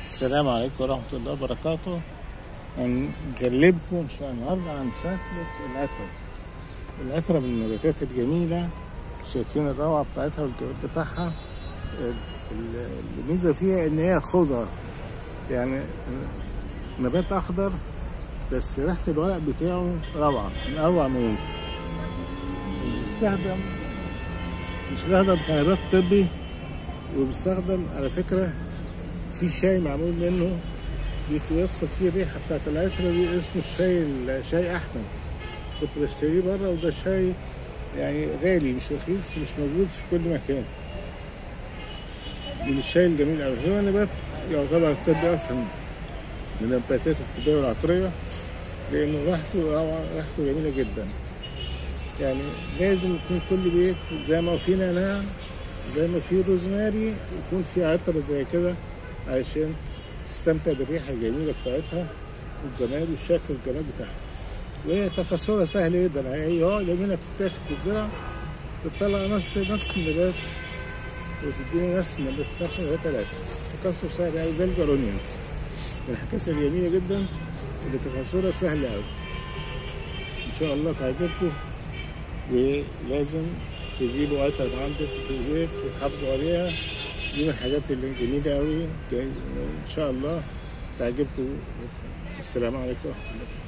السلام عليكم ورحمة الله وبركاته هنكلمكم إن شاء الله النهاردة عن شتلة العترة العترة من النباتات الجميلة شايفين الروعة بتاعتها والجمال بتاعها ال- الميزة فيها إن هي خضر يعني نبات أخضر بس ريحة الورق بتاعه روعة من أروع ما يمكن بيستخدم مش بيستخدم كنبات طبي وبيستخدم على فكرة في شاي معمول منه يت- يدخل فيه الريحة بتاعت العطرة دي اسمه الشاي شاي أحمد كنت بشتريه بره وده شاي يعني غالي مش رخيص مش موجود في كل مكان من الشاي الجميل أوي هو نبات يعتبر طبي أصلا من النباتات الطبية والعطرية لأنه ريحته روعة ريحته جميلة جدا يعني لازم يكون كل بيت زي ما في نعناع زي ما في روزماري يكون في عطر زي كده علشان تستمتع بالريحة الجميلة بتاعتها والجمال والشكل والجمال بتاعها وهي تكاثرها سهل جدا هي اه جميلة تتاخد تتزرع بتطلع نفس نفس النبات وتديني نفس النبات نفس النبات ثلاثة تكاثر سهل أوي زي الجارونيا من الحاجات الجميلة جدا اللي تكاثرها سهل أوي إن شاء الله تعجبكم ولازم تجيبوا عطر عندك في البيت وتحافظوا عليها دي من الحاجات اللي جميلة أوي إن شاء الله تعجبكم السلام عليكم ورحمة الله